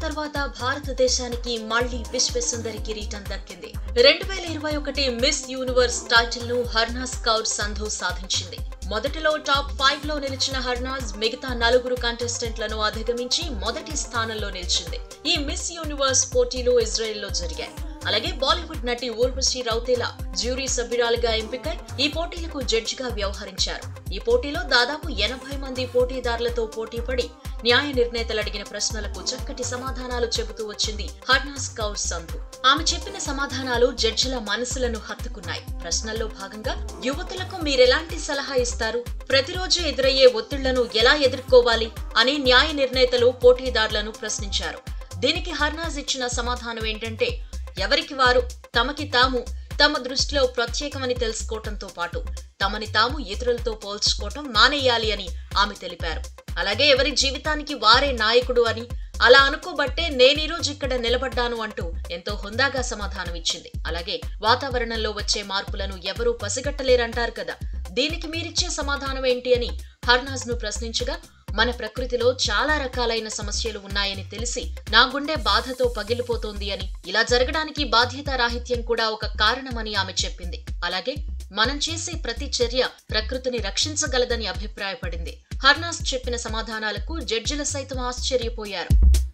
తర్వాత భారతదేశానికి మళ్లీ విశ్వసుందరి కిరీటం దక్కింది రెండు వేల ఇరవై ఒకటి మిస్ యూనివర్స్ టైటిల్ ను హర్నాస్ కౌర్ సంధు సాధించింది మొదటిలో టాప్ ఫైవ్ లో నిలిచిన హర్నాజ్ మిగతా నలుగురు కంటెస్టెంట్లను అధిగమించి మొదటి స్థానంలో నిలిచింది ఈ మిస్ యూనివర్స్ పోటీలు ఇజ్రాయెల్లో జరిగాయి అలాగే బాలీవుడ్ నటి ఊర్వశి రౌతేలా జ్యూరీ సభ్యురాలుగా ఎంపికై ఈ పోటీలకు జడ్జిగా వ్యవహరించారు ఈ పోటీలో దాదాపు ఎనభై మంది పోటీదారులతో పోటీపడి న్యాయ నిర్ణేతలు అడిగిన ప్రశ్నలకు చక్కటి సమాధానాలు చెబుతూ వచ్చింది హర్నాస్ కౌర్ సంధు ఆమె చెప్పిన సమాధానాలు జడ్జిల మనసులను హత్తుకున్నాయి ప్రశ్నల్లో భాగంగా యువతులకు మీరెలాంటి సలహా ఇస్తారు ప్రతిరోజు ఎదురయ్యే ఒత్తిళ్లను ఎలా ఎదుర్కోవాలి అని న్యాయ నిర్ణేతలు పోటీదారులను ప్రశ్నించారు దీనికి హర్నాజ్ ఇచ్చిన సమాధానం ఏంటంటే ఎవరికి వారు తమకి తాము తమ దృష్టిలో ప్రత్యేకమని తెలుసుకోవటంతో పాటు తమని తాము ఇతరులతో పోల్చుకోవటం మానేయాలి అని ఆమె తెలిపారు అలాగే ఎవరి జీవితానికి వారే నాయకుడు అని అలా అనుకోబట్టే నేనీరోజు ఇక్కడ నిలబడ్డాను అంటూ ఎంతో హుందాగా సమాధానం ఇచ్చింది అలాగే వాతావరణంలో వచ్చే మార్పులను ఎవరూ పసిగట్టలేరంటారు కదా దీనికి మీరిచ్చే సమాధానం ఏంటి అని హర్నాజ్ ను ప్రశ్నించగా మన ప్రకృతిలో చాలా రకాలైన సమస్యలు ఉన్నాయని తెలిసి నా గుండె బాధతో పగిలిపోతోంది అని ఇలా జరగడానికి బాధ్యత రాహిత్యం కూడా ఒక కారణమని ఆమె చెప్పింది అలాగే మనం చేసే ప్రతి చర్య ప్రకృతిని రక్షించగలదని అభిప్రాయపడింది హర్నాస్ చెప్పిన సమాధానాలకు జడ్జిలు సైతం ఆశ్చర్యపోయారు